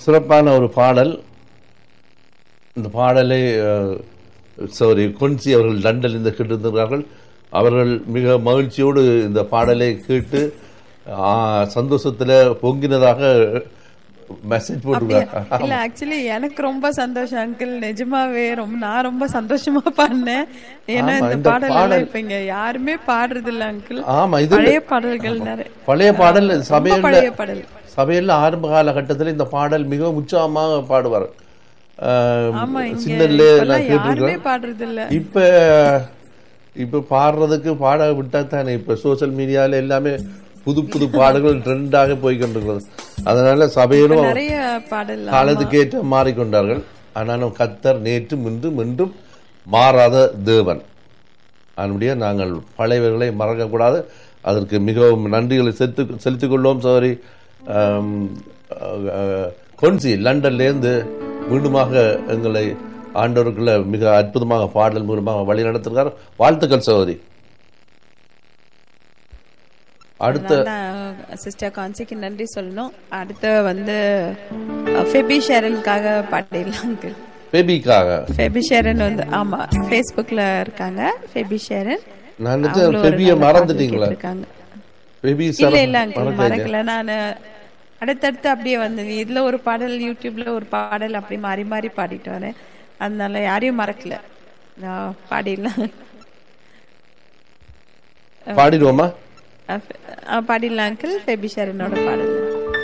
சிறப்பான ஒரு பாடல் இந்த பாடலை சாரி கொன்சி அவர்கள் லண்டனில் இருந்து கேட்டிருந்தார்கள் அவர்கள் மிக மகிழ்ச்சியோடு இந்த பாடலை கேட்டு ஆ, சந்தோஷத்துல பொங்கினதாக மெசேஜ் போட்டுருக்காங்க இல்ல ஆக்சுவலி எனக்கு ரொம்ப சந்தோஷம் அங்கிள் நிஜமாவே ரொம்ப நான் ரொம்ப சந்தோஷமா பாடினேன் ஏன்னா ஆமா, இந்த இந்த பாடல் எல்லாம் பாடல் இப்ப இங்க யாருமே பாடுறது இல்ல அங்கிள் ஆமா இது பழைய பாடல்கள் நிறைய பழைய பாடல் ரொம்ப சபையில் பழைய பாடல் சபையில் ஆரம்ப காலகட்டத்தில் இந்த பாடல் மிகவும் உற்சாகமாக பாடுவார் ஆமா இங்க சின்னல்ல நான் இப்பெல்லாம் யாருமே கேட்டிருக்கேன் பாடுறது இல்ல இப்ப இப்ப பாடுறதுக்கு பாட விட்டா தானே இப்ப சோஷியல் மீடியால எல்லாமே புது புது பாடல்கள் ட்ரெண்டாக போய் கொண்டிருக்கிறது அதனால சபையிலும் நிறைய பாடல் காலத்துக்கு ஏற்ற மாறிக்கொண்டார்கள் ஆனாலும் கத்தர் நேற்று இன்றும் இன்றும் மாறாத தேவன் அதனுடைய நாங்கள் பழையவர்களை மறக்கக்கூடாது அதற்கு மிகவும் நன்றிகளை செலுத்து செலுத்திக் கொள்வோம் சோரி கொன்சி லண்டன்லேருந்து மீண்டுமாக எங்களை ஆண்டவருக்குள்ள மிக அற்புதமாக பாடல் மூலமாக வழி நடத்திருக்கார் வாழ்த்துக்கள் சகோதரி அடுத்த சிஸ்டர் கான்சிக்கு நன்றி சொல்லணும் அடுத்து வந்து ஃபெபி ஷேரனுக்காக பாடிடலாம் அங்கிள் பேபிக்காக ஃபெபி ஷேரன் வந்து ஆமா ஃபேஸ்புக்ல இருக்காங்க ஃபெபி ஷேரன் நான் நினைச்சேன் பெபியை மறந்துட்டீங்களா இருக்காங்க பேபி இல்ல இல்ல அங்கிள் மறக்கல நான் அடுத்தடுத்து அப்படியே வந்தது இதுல ஒரு பாடல் யூடியூப்ல ஒரு பாடல் அப்படி மாறி மாறி பாடிட்டு வரேன் அதனால யாரையும் மறக்கல நான் பாடிடலாம் பாடிடுவோமா அஹ், அஹ், பாடிடலாம் அங்கிள் ஃபெபி ஷேரனோட பாடல்